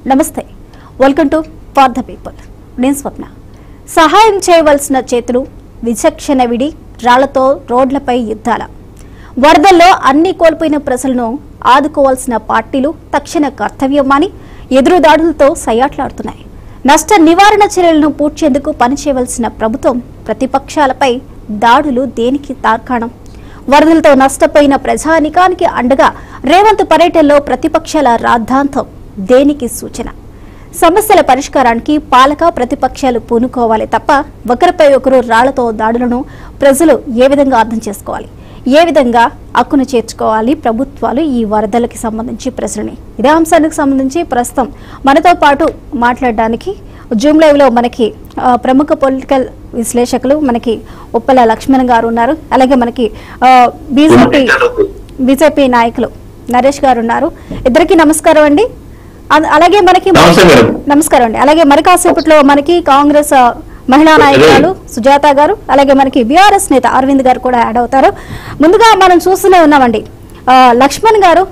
నమస్తే welcome to for the people నేను స్వప్న సహాయం చేయవలసిన చేతులు విచక్షణ విడి రాళ్లతో రోడ్లపై యుద్ధాల వరదల్లో అన్ని కోల్పోయిన ప్రజలను ఆదుకోవాల్సిన పార్టీలు తక్షణ కర్తవ్యమని ఎదురుదాడులతో సయ్యాట్లాడుతున్నాయి నష్ట నివారణ చర్యలను పూడ్చేందుకు పనిచేయవలసిన ప్రభుత్వం ప్రతిపక్షాలపై దాడులు దేనికి తార్కాణం వరదలతో నష్టపోయిన ప్రజానికానికి అండగా రేవంత్ పర్యటనలో ప్రతిపక్షాల రాద్ధాంతం దేనికి సూచన సమస్యల పరిష్కారానికి పాలక ప్రతిపక్షాలు పూనుకోవాలి తప్ప ఒకరిపై ఒకరు రాళ్లతో దాడులను ప్రజలు ఏ విధంగా అర్థం చేసుకోవాలి ఏ విధంగా హక్కును చేర్చుకోవాలి ప్రభుత్వాలు ఈ వరదలకి సంబంధించి ప్రజలని ఇదే అంశానికి సంబంధించి ప్రస్తుతం మనతో పాటు మాట్లాడడానికి జూమ్ లైవ్ లో మనకి ఆ, ప్రముఖ పొలిటికల్ విశ్లేషకులు మనకి ఉప్పల లక్ష్మణ్ గారు ఉన్నారు అలాగే మనకి బీజేపీ బీజేపీ నాయకులు నరేష్ గారు ఉన్నారు ఇద్దరికి నమస్కారం అండి అ- అలాగే మనకి నమస్తే మేడం. నమస్కారం అండి అలాగే మరి కాసేపట్లో మనకి కాంగ్రెస్ ఆ, మహిళా నాయకురాలు సుజాత గారు అలాగే మనకి బీఆర్ఎస్ నేత అరవింద్ గారు కూడా యాడ్ అవుతారు ముందుగా మనం చూస్తూనే ఉన్నామండి ఆ, లక్ష్మణ్ గారు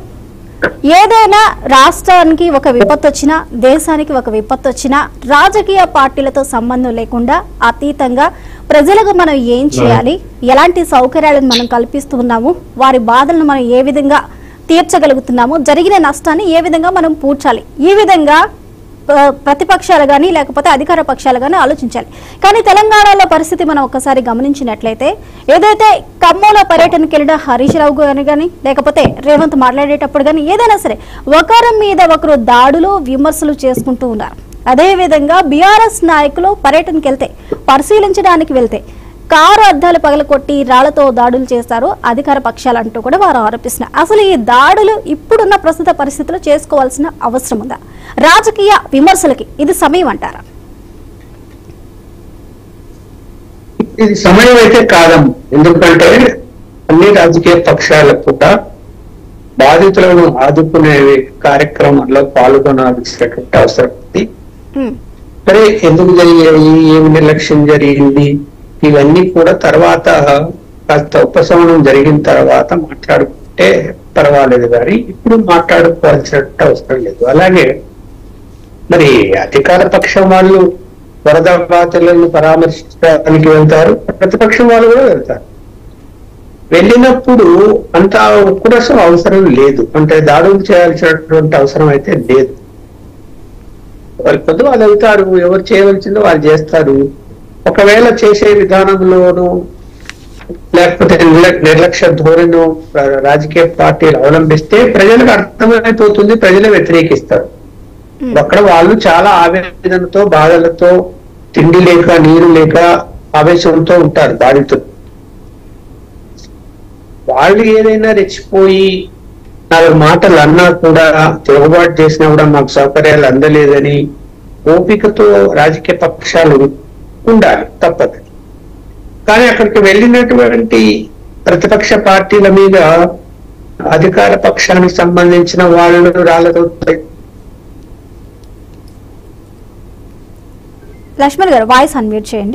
ఏదైనా రాష్ట్రానికి ఒక విపత్తు వచ్చినా దేశానికి ఒక విపత్తు వచ్చినా రాజకీయ పార్టీలతో సంబంధం లేకుండా అతీతంగా ప్రజలకు మనం ఏం చేయాలి ఎలాంటి సౌకర్యాలను మనం కల్పిస్తూ ఉన్నాము వారి బాధలను మనం ఏ విధంగా తీర్చగలుగుతున్నాము జరిగిన నష్టాన్ని ఏ విధంగా మనం పూడ్చాలి ఈ విధంగా ఆ, ప్రతిపక్షాలు కానీ లేకపోతే అధికార పక్షాలు కానీ ఆలోచించాలి కానీ తెలంగాణలో పరిస్థితి మనం ఒకసారి గమనించినట్లయితే ఏదైతే ఖమ్మంలో పర్యటనకి వెళ్ళిన హరీష్ రావు గారు కానీ లేకపోతే రేవంత్ మాట్లాడేటప్పుడు కానీ ఏదైనా సరే ఒకరి మీద ఒకరు దాడులు విమర్శలు చేసుకుంటూ ఉన్నారు అదే విధంగా బీఆర్ఎస్ నాయకులు పర్యటనకి వెళ్తే పరిశీలించడానికి వెళ్తే కారు అద్దాలు పగలకొట్టి రాళ్లతో దాడులు చేశారు అధికార పక్షాలంటూ కూడా వారు ఆరోపిస్తున్నారు అసలు ఈ దాడులు ఇప్పుడున్న ప్రస్తుత పరిస్థితుల్లో చేసుకోవాల్సిన అవసరం ఉందా రాజకీయ విమర్శలకి ఇది సమయం అంటారా ఇది సమయం అయితే కాదం ఎందుకంటే అన్ని రాజకీయ పక్షాలకు కూడా బాధితులను ఆదుకునే కార్యక్రమంలో పాల్గొనాల్సినటువంటి అవసరం ఉంది ఉమ్, సరే ఎందుకు జరిగాయి ఏమి నిర్లక్ష్యం జరిగింది ఇవన్నీ కూడా తర్వాత కాస్త ఉపశమనం జరిగిన తర్వాత మాట్లాడుకుంటే పర్వాలేదు కానీ ఇప్పుడు మాట్లాడుకోవాల్సిన అవసరం లేదు అలాగే మరి అధికార పక్షం వాళ్ళు వరద బాధితులను పరామర్శించడానికి వెళ్తారు ప్రతిపక్షం వాళ్ళు కూడా వెళ్తారు వెళ్ళినప్పుడు అంత ఉక్కురసం అవసరం లేదు అంటే దాడులు చేయాల్సినటువంటి అవసరం అయితే లేదు వాళ్ళు పొద్దు వాళ్ళు వెళ్తారు ఎవరు చేయవలసిందో వాళ్ళు చేస్తారు ఒకవేళ చేసే విధానంలోనూ లేకపోతే నిర్ల- నిర్లక్ష్య ధోరణి రాజకీయ పార్టీలు అవలంబిస్తే ప్రజలకు అర్థమైపోతుంది ప్రజలే వ్యతిరేకిస్తారు ఉమ్, అక్కడ వాళ్ళు చాలా ఆవేదనతో బాధలతో తిండి లేక నీరు లేక ఆవేశంతో ఉంటారు బాధితులు వాళ్ళు ఏదైనా రెచ్చిపోయి నాలుగు మాటలు అన్నా కూడా తిరుగుబాటు చేసినా కూడా మాకు సౌకర్యాలు అందలేదని ఓపికతో రాజకీయ పక్షాలు ఉండాలి తప్పదు కానీ అక్కడికి వెళ్ళినటువంటి ప్రతిపక్ష పార్టీల మీద అధికార పక్షానికి సంబంధించిన వాళ్ళు రాళ్ళతో లక్ష్మణ్ గారు వాయిస్ అన్మ్యూట్ చేయండి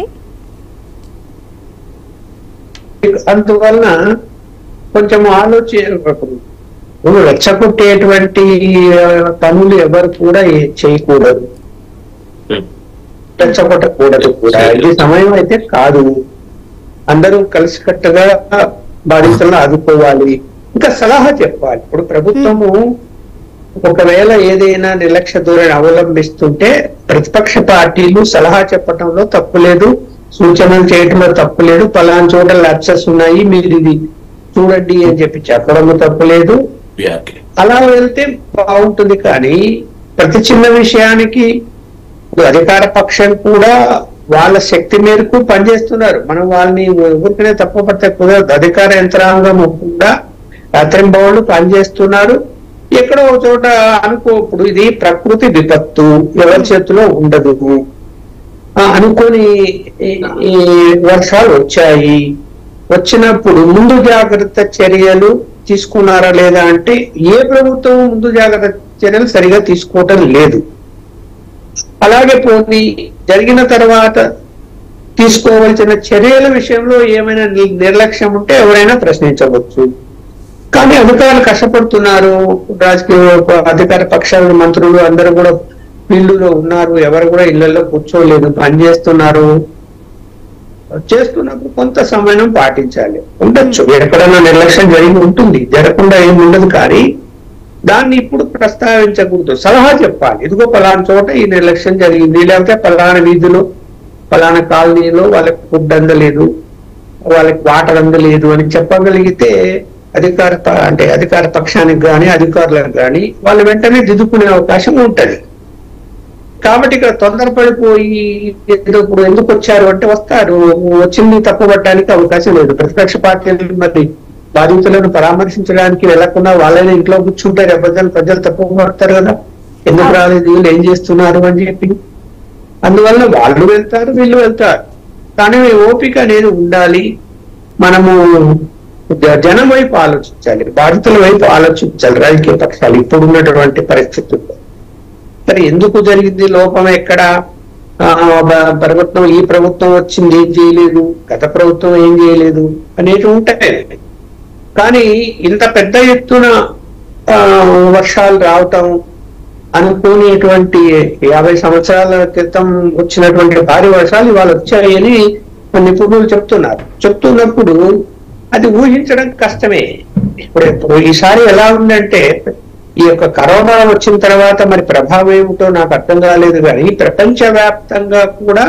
అందువలన కొంచెం ఆలోచి నువ్వు రెచ్చగొట్టేటువంటి ఆ, పనులు ఎవరు కూడా ఏ- చేయకూడదు రెచ్చగొట్టకూడదు కూడా ఇది సమయం అయితే కాదు అందరూ కలిసికట్టుగా బాధితులను ఆదుకోవాలి ఇంకా సలహా చెప్పాలి ఇప్పుడు ప్రభుత్వము ఒకవేళ ఏదైనా నిర్లక్ష్య ధోరణి అవలంబిస్తుంటే ప్రతిపక్ష పార్టీలు సలహా చెప్పటంలో తప్పు లేదు సూచనలు చేయటంలో తప్పు లేదు పలానా చోట ల్యాప్సెస్ ఉన్నాయి మీరు ఇది చూడండి అని చెప్పి చెప్పడంలో తప్పు లేదు అలా వెళ్తే బాగుంటుంది కానీ ప్రతి చిన్న విషయానికి ఇప్పుడు అధికార పక్షం కూడా వాళ్ళ శక్తి మేరకు పనిచేస్తున్నారు మనం వాళ్ళని ఊరికనే తప్పపడితే కుదరదు అధికార యంత్రాంగం కూడా రాత్రింబవళ్ళు పనిచేస్తున్నారు ఎక్కడో ఒక చోట అనుకో ఇప్పుడు ఇది ప్రకృతి విపత్తు ఎవరి చేతిలో ఉండదు ఆ, అనుకోని ఈ- ఈ వర్షాలు వచ్చాయి వచ్చినప్పుడు ముందు జాగ్రత్త చర్యలు తీసుకున్నారా లేదా అంటే ఏ ప్రభుత్వం ముందు జాగ్రత్త చర్యలు సరిగా తీసుకోవటం లేదు అలాగే పోనీ జరిగిన తర్వాత తీసుకోవాల్సిన చర్యల విషయంలో ఏమైనా ని- నిర్లక్ష్యం ఉంటే ఎవరైనా ప్రశ్నించవచ్చు కానీ అధికారులు కష్టపడుతున్నారు రాజకీయ అధికార పక్షాల మంత్రులు అందరూ కూడా ఫీల్డ్లో ఉన్నారు ఎవరు కూడా ఇళ్లలో కూర్చోలేదు పని చేస్తున్నారు చేస్తున్నప్పుడు కొంత సమయం పాటించాలి ఉండొచ్చు ఎక్కడన్నా నిర్లక్ష్యం జరిగి ఉంటుంది జరగకుండా ఏమి ఉండదు కానీ దాన్ని ఇప్పుడు ప్రస్తావించకూడదు సలహా చెప్పాలి ఇదిగో పలానా చోట ఈ నిర్లక్ష్యం జరిగింది లేకపోతే పలానా వీధిలో పలానా కాలనీలో వాళ్ళకి ఫుడ్ అందలేదు వాళ్ళకి వాటర్ అందలేదు అని చెప్పగలిగితే అధికార ప- అంటే అధికార పక్షానికి కానీ అధికారులకు కానీ వాళ్ళు వెంటనే దిద్దుకునే అవకాశం ఉంటది కాబట్టి ఇక్కడ తొందరపడిపోయి ఏదో ఇప్పుడు ఎందుకు వచ్చారు అంటే వస్తారు వచ్చింది తప్పుపట్టడానికి అవకాశం లేదు ప్రతిపక్ష పార్టీలు మరి బాధితులను పరామర్శించడానికి వెళ్లకుండా వాళ్ళని ఇంట్లో కూర్చుంటారు ప్రజలు ప్రజలు తప్పుపడతారు కదా ఎందుకు రాలేదు వీళ్ళు ఏం చేస్తున్నారు అని చెప్పి అందువల్ల వాళ్ళు వెళ్తారు వీళ్ళు వెళ్తారు కానీ ఓపిక అనేది ఉండాలి మనము జ- జనం వైపు ఆలోచించాలి బాధితుల వైపు ఆలోచించాలి రాజకీయ పక్షాలు ఇప్పుడున్నటువంటి పరిస్థితుల్లో మరి ఎందుకు జరిగింది లోపం ఎక్కడ ఆ, బ- ప్రభుత్వం ఈ ప్రభుత్వం వచ్చింది ఏం చేయలేదు గత ప్రభుత్వం ఏం చేయలేదు అనేవి ఉంటాయి కానీ ఇంత పెద్ద ఎత్తున ఆ, వర్షాలు రావటం అనుకునేటువంటి యాభై సంవత్సరాల క్రితం వచ్చినటువంటి భారీ వర్షాలు ఇవాళ వచ్చాయని నిపుణులు చెప్తున్నారు చెప్తున్నప్పుడు అది ఊహించడం కష్టమే ఇప్పుడు ఇప్పుడు ఈసారి ఎలా ఉందంటే ఈ యొక్క కరోనా వచ్చిన తర్వాత మరి ప్రభావం ఏమిటో నాకు అర్థం కాలేదు కానీ ప్రపంచ వ్యాప్తంగా కూడా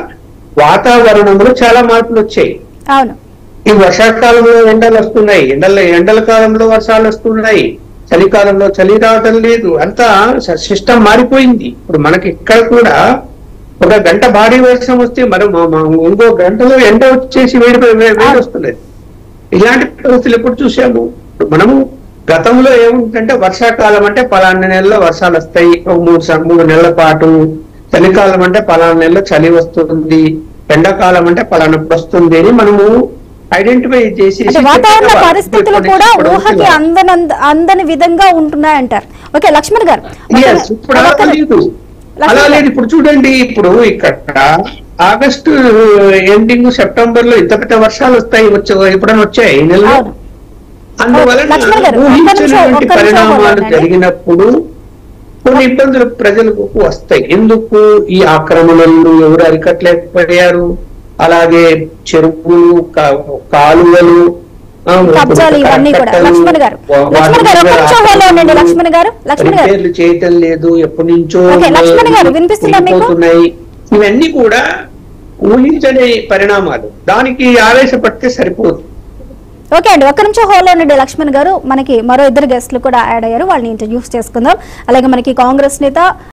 వాతావరణంలో చాలా మార్పులు వచ్చాయి అవును ఈ వర్షాకాలంలో ఎండలు వస్తున్నాయి ఎండల ఎండల కాలంలో వర్షాలు వస్తున్నాయి చలికాలంలో చలి రావటం లేదు అంతా సిస్టమ్ మారిపోయింది ఇప్పుడు మనకి ఇక్కడ కూడా ఒక గంట భారీ వర్షం వస్తే మరి మా- మా ఇంకో గంటలో ఎండ వచ్చేసి వేడి వే- వేడి వస్తున్నది ఇలాంటి పరిస్థితులు ఎప్పుడు చూసాము ఇప్పుడు మనము గతంలో ఏముంటుందంటే వర్షాకాలం అంటే పలానా నెలలో వర్షాలు వస్తాయి ఒక మూడు సం- మూడు నెలల పాటు చలికాలం అంటే పలానా నెలలో చలి వస్తుంది ఎండాకాలం అంటే పలానప్పుడు వస్తుంది అని మనము ఐడెంటిఫై చేసి అంటే వాతావరణ పరిస్థితులు కూడా ఊహకి అందని అందని విధంగా ఉంటున్నాయంటారు ఓకే లక్ష్మణ్ గారు Yes, ఇప్పుడు అలా ఒక్క- లేదు అలా లేదు ఇప్పుడు చూడండి ఇప్పుడు ఇక్కడ ఆగస్టు ఎండింగ్ సెప్టెంబర్ లో ఇంత పెద్ద వర్షాలు వస్తాయి వచ్చే ఎప్పుడైనా వచ్చాయి ఈ నెలలో అవును. అందువలన లక్ష్మణ్ గారు, ఒక్క నిమిషం, ఊహించినటువంటి ఒక్క నిమిషం పరిణామాలు ఉండండి. జరిగినప్పుడు కొన్ని ఇబ్బందులు ప్రజలకు వస్తాయి ఎందుకు ఈ ఆక్రమణలు ఎవరు అరికట్టలేకపోయారు అలాగే చెరువులు కా- కాలువలు ఆ, కబ్జాలు ఇవన్నీ కూడా. కట్టలు, లక్ష్మణ్ గారు. వా- లక్ష్మణ్ గారు, ఒక్క నిమిషం hold లో ఉండండి, లక్ష్మణ్ గారు. లక్ష్మణ్ గారు. రిపేర్లు చేయటం లేదు ఎప్పటి నుంచో ఓకే, లక్ష్మణ్ గారు, వినిపిస్తుందా మీకు? ఉండిపోతున్నాయి. ఇవన్నీ కూడా ఊహించని పరిణామాలు దానికి ఆవేశపడితే సరిపోదు ఓకే అండి ఒక్క నిమిషం హోల్లో ఉండండి లక్ష్మణ్ గారు మనకి మరో ఇద్దరు గెస్ట్లు కూడా యాడ్ అయ్యారు వాళ్ళని ఇంటర్వ్యూస్ చేసుకుందాం అలాగే మనకి కాంగ్రెస్ నేత